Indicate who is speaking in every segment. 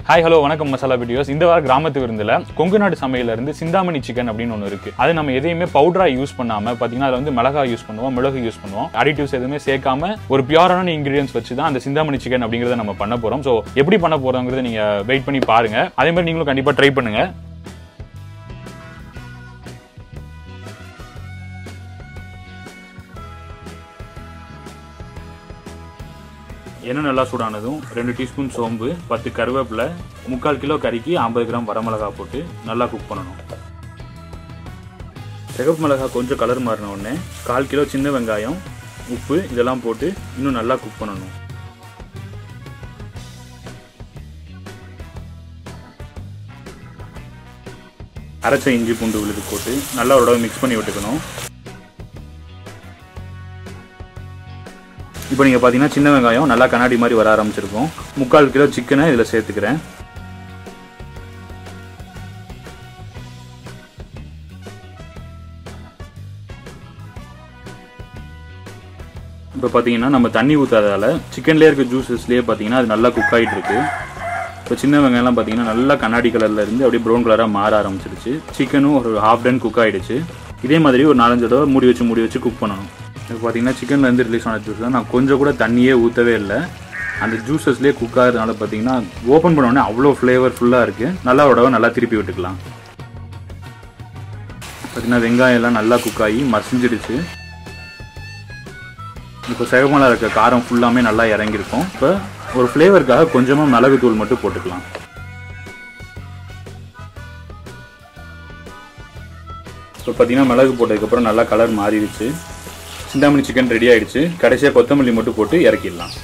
Speaker 1: hi hello வணக்கம் masala videos இந்த வார கிராமத்து விருந்தில் கொங்கு நாடு சமையல்ல இருந்து சிந்தாமணி சிக்கன் அப்படின்னு ஒன்று இருக்கு அது நம்ம எதையுமே பவுடரா யூஸ் பண்ணாம பார்த்தீங்கன்னா அதில் வந்து மிளகா யூஸ் பண்ணுவோம் மிளகு யூஸ் பண்ணுவோம் அடிட்டிவ்ஸ் எதுவுமே சேர்க்காம ஒரு பியூரான இன்கிரீடியன்ஸ் வச்சு தான் அந்த சிந்தாமணி சிக்கன் அப்படிங்கிறத நம்ம பண்ண போறோம் ஸோ எப்படி பண்ண போறோங்கிறத நீங்க வெயிட் பண்ணி பாருங்க அதே மாதிரி நீங்களும் கண்டிப்பா ட்ரை பண்ணுங்க எண்ணெய் நல்லா சூடானதும் ரெண்டு டீஸ்பூன் சோம்பு பத்து கருவேப்பிலை முக்கால் கிலோ கறிக்கு ஐம்பது கிராம் வரமிளகா போட்டு நல்லா குக் பண்ணணும் சிகப்பு மிளகா கொஞ்சம் கலர் மாறின உடனே கால் கிலோ சின்ன வெங்காயம் உப்பு இதெல்லாம் போட்டு இன்னும் நல்லா குக் பண்ணணும் அரைச்ச இஞ்சி பூண்டு விழுது போட்டு நல்லா ஒரு தடவை மிக்ஸ் பண்ணி விட்டுக்கணும் இப்போ நீங்கள் பார்த்தீங்கன்னா சின்ன வெங்காயம் நல்லா கண்ணாடி மாதிரி வர ஆரம்பிச்சிருக்கும் முக்கால் கிலோ சிக்கனை இதில் சேர்த்துக்கிறேன் இப்போ பார்த்தீங்கன்னா நம்ம தண்ணி ஊற்றாதால சிக்கன்லேயே இருக்க ஜூஸஸ்லேயே பார்த்தீங்கன்னா அது நல்லா குக் ஆகிட்டு இருக்கு இப்போ சின்ன வெங்காயம்லாம் பார்த்தீங்கன்னா நல்லா கண்ணாடி கலரில் இருந்து அப்படியே ப்ரௌன் கலராக மாற ஆரம்பிச்சிருச்சு சிக்கனும் ஒரு ஹாஃப் டன் குக் ஆகிடுச்சு இதே மாதிரி ஒரு நாலஞ்சு தடவை மூடி வச்சு மூடி வச்சு குக் பண்ணணும் இப்போ பார்த்தீங்கன்னா சிக்கன்லேருந்து ரிலீஸ் ஆன ஜூஸ் தான் நான் கொஞ்சம் கூட தண்ணியே ஊற்றவே இல்லை அந்த ஜூஸஸ்லேயே குக் ஆகிறதுனால பார்த்தீங்கன்னா ஓப்பன் பண்ண உடனே அவ்வளோ ஃப்ளேவர் ஃபுல்லாக இருக்குது நல்லா உடவை நல்லா திருப்பி விட்டுக்கலாம் பார்த்தீங்கன்னா வெங்காயம் எல்லாம் நல்லா குக் ஆகி மசிஞ்சிடுச்சு இப்போ சிகமலா இருக்க காரம் ஃபுல்லாமே நல்லா இறங்கியிருக்கும் இப்போ ஒரு ஃப்ளேவருக்காக கொஞ்சமாக மிளகு தூள் மட்டும் போட்டுக்கலாம் இப்போ பார்த்தீங்கன்னா மிளகு போட்டதுக்கப்புறம் நல்லா கலர் மாறிடுச்சு சிந்தாமணி சிக்கன் ரெடி ஆயிடுச்சு கடைசியாக கொத்தமல்லி மட்டும் போட்டு இறக்கிடலாம்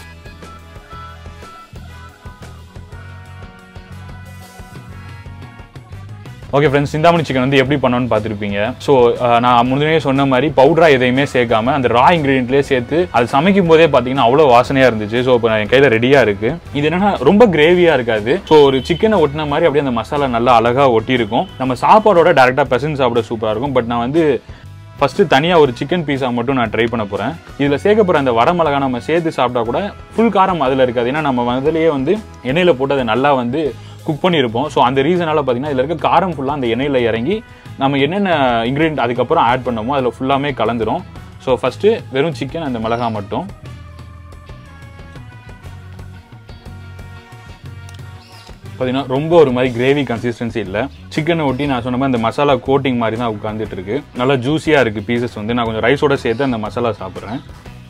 Speaker 1: ஓகே ஃப்ரெண்ட்ஸ் சிந்தாமணி சிக்கன் வந்து எப்படி பண்ணணும்னு பார்த்துருப்பீங்க ஸோ நான் முன்னே சொன்ன மாதிரி பவுடரா எதையுமே சேர்க்காம அந்த ரா இன்க்ரீடியன்ட்லேயே சேர்த்து அது சமைக்கும் போதே பார்த்தீங்கன்னா அவ்வளோ வாசனையாக இருந்துச்சு ஸோ இப்போ என் கையில் ரெடியாக இருக்கு இது என்னன்னா ரொம்ப கிரேவியாக இருக்காது ஸோ ஒரு சிக்கனை ஒட்டின மாதிரி அப்படியே அந்த மசாலா நல்லா அழகாக ஒட்டி இருக்கும் நம்ம சாப்பாடோட டேரெக்டாக பெசன்ட் சாப்பிட சூப்பராக இருக்கும் பட் நான் வந்து ஃபஸ்ட்டு தனியாக ஒரு சிக்கன் பீஸா மட்டும் நான் ட்ரை பண்ண போகிறேன் இதில் சேர்க்க போகிற அந்த வரமிளகா நம்ம சேர்த்து சாப்பிட்டா கூட ஃபுல் காரம் அதில் இருக்காது ஏன்னா நம்ம முதலையே வந்து எண்ணெயில் போட்டு அதை நல்லா வந்து குக் பண்ணியிருப்போம் ஸோ அந்த ரீசனால் பார்த்தீங்கன்னா இதில் இருக்க காரம் ஃபுல்லாக அந்த எண்ணெயில் இறங்கி நம்ம என்னென்ன இன்க்ரீடியன்ட் அதுக்கப்புறம் ஆட் பண்ணமோ அதில் ஃபுல்லாமே கலந்துரும் ஸோ ஃபஸ்ட்டு வெறும் சிக்கன் அந்த மிளகா மட்டும் பார்த்தீங்கன்னா ரொம்ப ஒரு மாதிரி கிரேவி கன்சிஸ்டன்சி இல்லை சிக்கனை ஒட்டி நான் சொன்ன மாதிரி அந்த மசாலா கோட்டிங் மாதிரி தான் உட்காந்துட்டு இருக்கு நல்லா ஜூஸியாக இருக்குது பீசஸ் வந்து நான் கொஞ்சம் ரைஸோட சேர்த்து அந்த மசாலா சாப்பிட்றேன்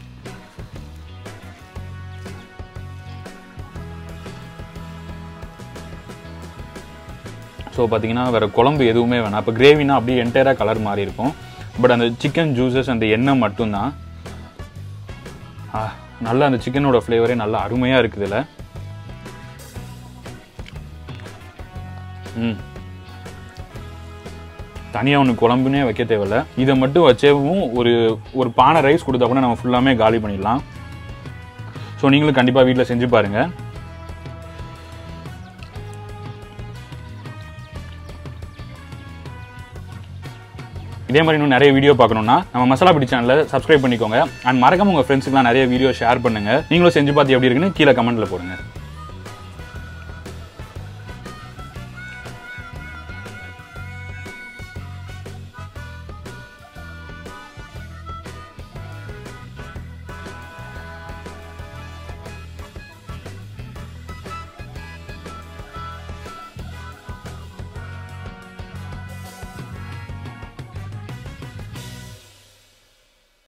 Speaker 1: ஸோ பார்த்தீங்கன்னா வேறு குழம்பு எதுவுமே வேணாம் இப்போ கிரேவினா அப்படியே என்டையராக கலர் மாறி இருக்கும் பட் அந்த சிக்கன் ஜூஸஸ் அந்த எண்ணெய் மட்டும்தான் ஆ, நல்லா அந்த சிக்கனோட ஃப்ளேவரே நல்லா அருமையாக இருக்குது இதில் ம் தனியாக ஒன்று குழம்புனே வைக்க தேவையில்ல இதை மட்டும் வச்சேவும் ஒரு ஒரு பானை ரைஸ் கொடுத்தா கூட நம்ம ஃபுல்லாமே காலி பண்ணிடலாம் ஸோ நீங்களும் கண்டிப்பாக வீட்டில் செஞ்சு பாருங்கள் இதே மாதிரி இன்னும் நிறைய வீடியோ பார்க்கணும்னா நம்ம மசாலா பிடி சேனலில் சப்ஸ்கிரைப் பண்ணிக்கோங்க அண்ட் மறக்காம உங்கள் ஃப்ரெண்ட்ஸுக்குலாம் நிறைய வீடியோ ஷேர் பண்ணுங்க நீங்களும் செஞ்சு பார்த்து எப்படி இருக்குன்னு கீழே கமெண்ட்ல போடுங்க